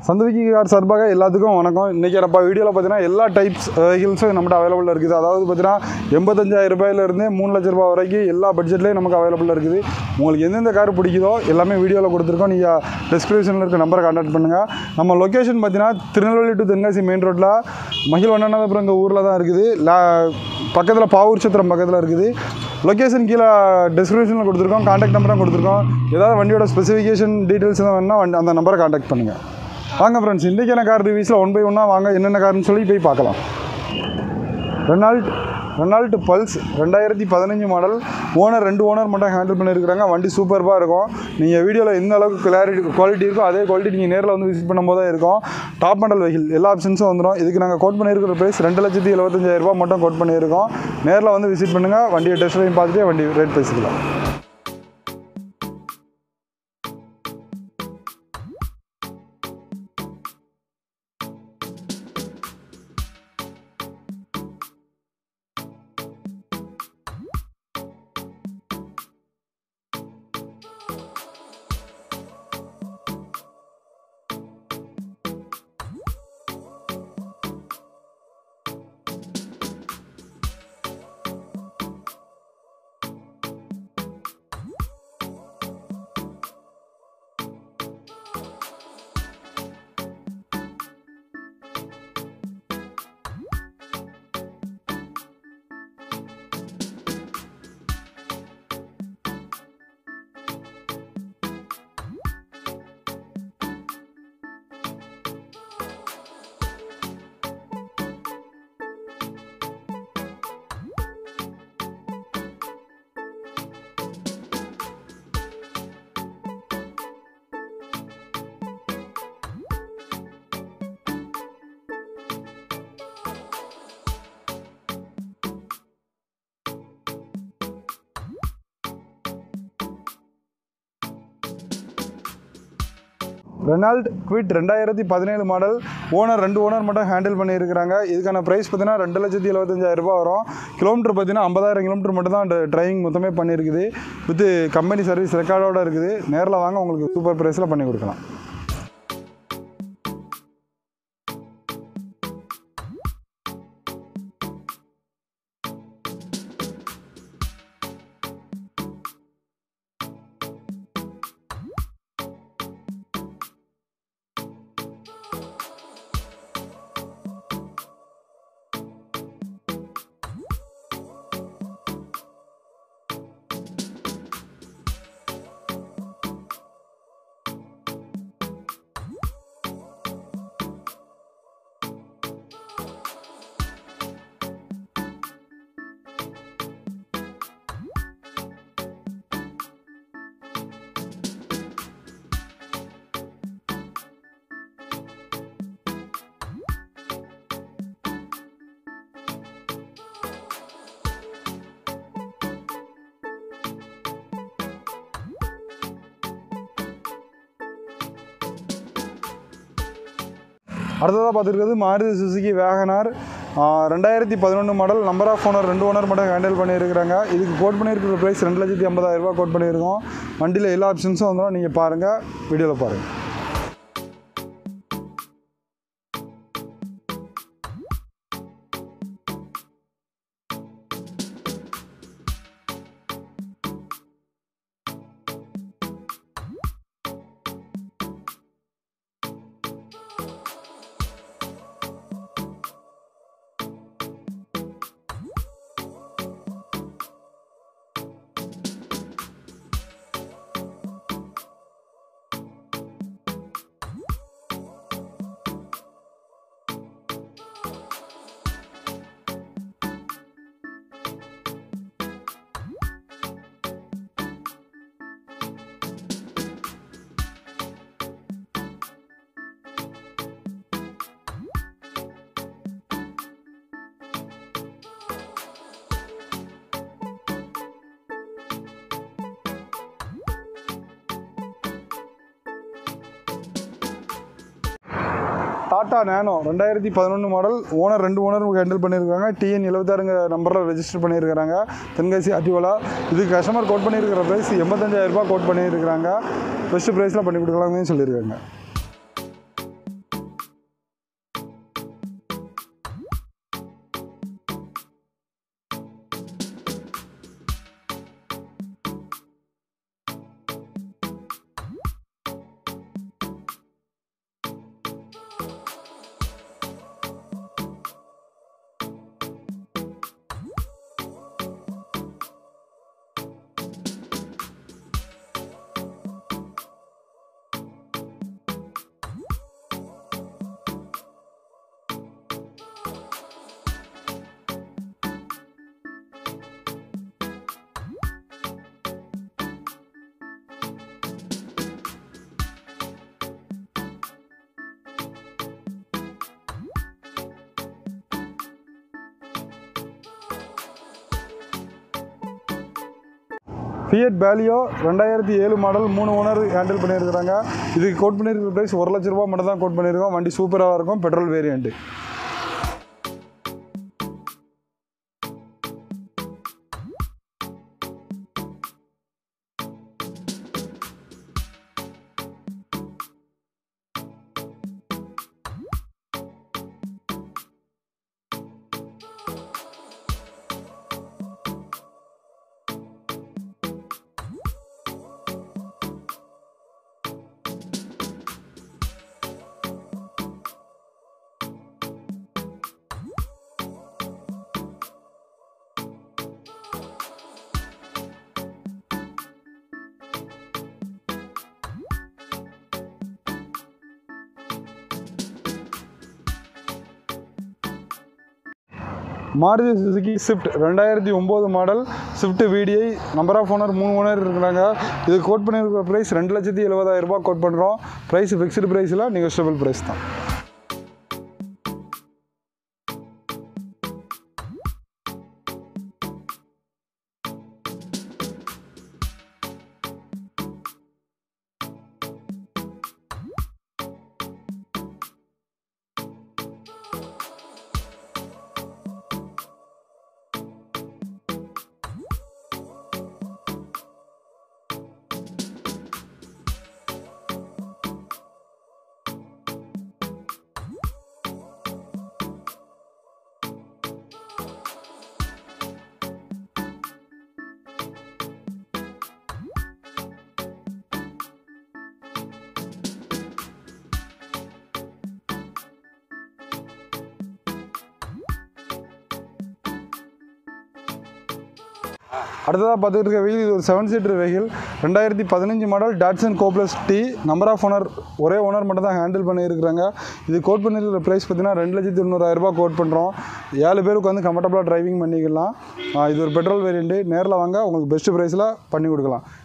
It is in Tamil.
சந்தவிக்கி கார் சார்பாக எல்லாத்துக்கும் வணக்கம் இன்றைக்கி நம்ம வீடியோவில் பார்த்தீங்கன்னா எல்லா டைப்ஸ் வெஹிக்கிள்ஸும் நம்மகிட்ட அவைலபிளாக இருக்குது அதாவது பார்த்தீங்கன்னா எண்பத்தஞ்சாயிரம் ரூபாயிலேருந்து மூணு லட்ச ரூபாய் வரைக்கும் எல்லா பட்ஜெட்லேயும் நமக்கு அவைலபிளாக இருக்குது உங்களுக்கு எந்தெந்த கார் பிடிக்குதோ எல்லாமே வீடியோவில் கொடுத்துருக்கோம் நீங்கள் டிஸ்கிரிப்ஷனில் இருக்க நம்பரை கான்டாக்ட் பண்ணுங்கள் நம்ம லொக்கேஷன் பார்த்தீங்கன்னா திருநெல்வேலி டு தென்காசி மெயின் ரோட்டில் மகிழ்வண்ணானபுரம் எங்கள் ஊரில் தான் இருக்குது லா பக்கத்தில் பாவூர் சத்திரம் பக்கத்தில் இருக்குது லொக்கேஷன் கீழே டிஸ்கிரிப்ஷனில் கொடுத்துருக்கோம் கான்டாக்ட் நம்பரும் கொடுத்துருக்கோம் ஏதாவது வண்டியோட ஸ்பெசிஃபிகேஷன் டீட்டெயில்ஸ் தான் வேணும்னா வண்டி- அந்த நம்பரை கான்டாக்ட் பண்ணுங்கள் வாங்க ஃப்ரெண்ட்ஸ் இன்றைக்கான கார் ரிவ்யூஸில் ஒன் பை ஒன்னாக வாங்க என்னென்ன கார்னு சொல்லி போய் பார்க்கலாம் ரெனால்ட் ரெனால்ட் பல்ஸ் ரெண்டாயிரத்தி பதினஞ்சு மாடல் ஓனர் ரெண்டு ஓனர் மட்டும் ஹேண்டில் பண்ணியிருக்கிறாங்க வண்டி சூப்பராக இருக்கும் நீங்கள் வீடியோவில் எந்த அளவுக்கு கிளாரிட்டி குவாலிட்டி இருக்கோ அதே குவாலிட்டி நீங்கள் நேரில் வந்து விசிட் பண்ணும்போது தான் இருக்கும் டாப் மாடல் வெஹில் எல்லா ஆப்ஷன்ஸும் வந்துடும் இதுக்கு நாங்கள் கோட் பண்ணியிருக்கிற ப்ரைஸ் ரெண்டு லட்சத்தி எழுபத்தஞ்சாயிரம் ரூபாய் மட்டும் கோட் பண்ணியிருக்கோம் நேரில் வந்து விசிட் பண்ணுங்கள் வண்டியை டெஸ்ட் ட்ரைவ் பார்த்துட்டு வண்டி ரேட் பேசிக்கலாம் ரெனால்ட் குவிட் ரெண்டாயிரத்தி பதினேழு மாடல் ஓனர் ரெண்டு ஓனர் மட்டும் ஹேண்டில் பண்ணியிருக்கிறாங்க இதுக்கான ப்ரைஸ் பார்த்தீங்கன்னா ரெண்டு லட்சத்தி எழுபத்தஞ்சாயிரம் ரூபாய் வரும் கிலோமீட்டர் பார்த்தீங்கன்னா ஐம்பதாயிரம் கிலோமீட்டர் மட்டும் தான் டிரைவிங் மொத்தமே பண்ணியிருக்குது வித் கம்பெனி சர்வீஸ் ரெக்கார்டோட இருக்குது நேரில் வாங்க உங்களுக்கு சூப்பர் ப்ரைஸில் பண்ணி கொடுக்கலாம் அடுத்ததாக பார்த்துருக்கிறது மாருதி சுசுகி வேகனார் ரெண்டாயிரத்தி பதினொன்று மாடல் நம்பர் ஆஃப் ஓனர் ரெண்டு ஓனர் மட்டும் ஹேண்டில் பண்ணியிருக்கிறாங்க இதுக்கு கோட் பண்ணியிருக்கிற ப்ரைஸ் ரெண்டு லட்சத்தி ஐம்பதாயிரம் ரூபாய் கோட் பண்ணியிருக்கோம் வண்டியில் எல்லா ஆப்ஷன்ஸும் வந்துடும் நீங்கள் பாருங்கள் வீடியோவில் பாருங்கள் டாட்டா நேனோ ரெண்டாயிரத்தி பதினொன்று மாடல் ஓனர் ரெண்டு ஓனர் ஹேண்டில் பண்ணியிருக்காங்க டிஎன் எழுபத்தாறுங்க நம்பரில் ரெஜிஸ்டர் பண்ணியிருக்கிறாங்க தென்காசி அட்டிவோலா இதுக்கு கஸ்டமர் கோட் பண்ணியிருக்கிற ப்ரைஸ் எண்பத்தஞ்சாயிரம் ரூபாய் கோட் பண்ணியிருக்கிறாங்க பெஸ்ட் ப்ரைஸில் பண்ணி கொடுக்கலாம்னு சொல்லியிருக்காங்க ஃபியட் பேலியோ ரெண்டாயிரத்தி ஏழு மாடல் மூணு ஓனர் ஹேண்டில் பண்ணியிருக்கிறாங்க இதுக்கு கோட் பண்ணியிருக்கிற ப்ரைஸ் ஒரு லட்ச ரூபா மட்டும் தான் கோட் பண்ணியிருக்கோம் வண்டி சூப்பராக இருக்கும் petrol variant Maruti Suzuki Swift ரெண்டாயிரத்தி ஒம்பது model Swift VDI number of owner மூணு ஓனர் இருக்கிறாங்க இது கோட் பண்ணியிருக்கிற ப்ரைஸ் ரெண்டு லட்சத்தி எழுபதாயிரம் ரூபாய் கோட் பண்ணுறோம் ப்ரைஸ் ஃபிக்ஸ்டு ப்ரைஸில் நெகோஷியபிள் ப்ரைஸ் தான் அடுத்ததாக பார்த்துட்டு இருக்க வெஹில் இது ஒரு செவன் சீட்டர் வெஹில் ரெண்டாயிரத்தி பதினஞ்சு model Datsun Go Plus T number of owner ஒரே ஓனர் மட்டும் தான் ஹேண்டில் பண்ணியிருக்கிறாங்க இது கோட் பண்ணியிருக்கிற ப்ரைஸ் பார்த்தீங்கன்னா ரெண்டு லட்சத்தி தொண்ணூறாயிரரூபா கோட் பண்ணுறோம் ஏழு பேருக்கு வந்து கம்ஃபர்டபுளாக டிரைவிங் பண்ணிக்கலாம் ஆ, இது ஒரு பெட்ரோல் வேரியண்ட்டு நேரில் வாங்க உங்களுக்கு பெஸ்ட் ப்ரைஸில் பண்ணி கொடுக்கலாம்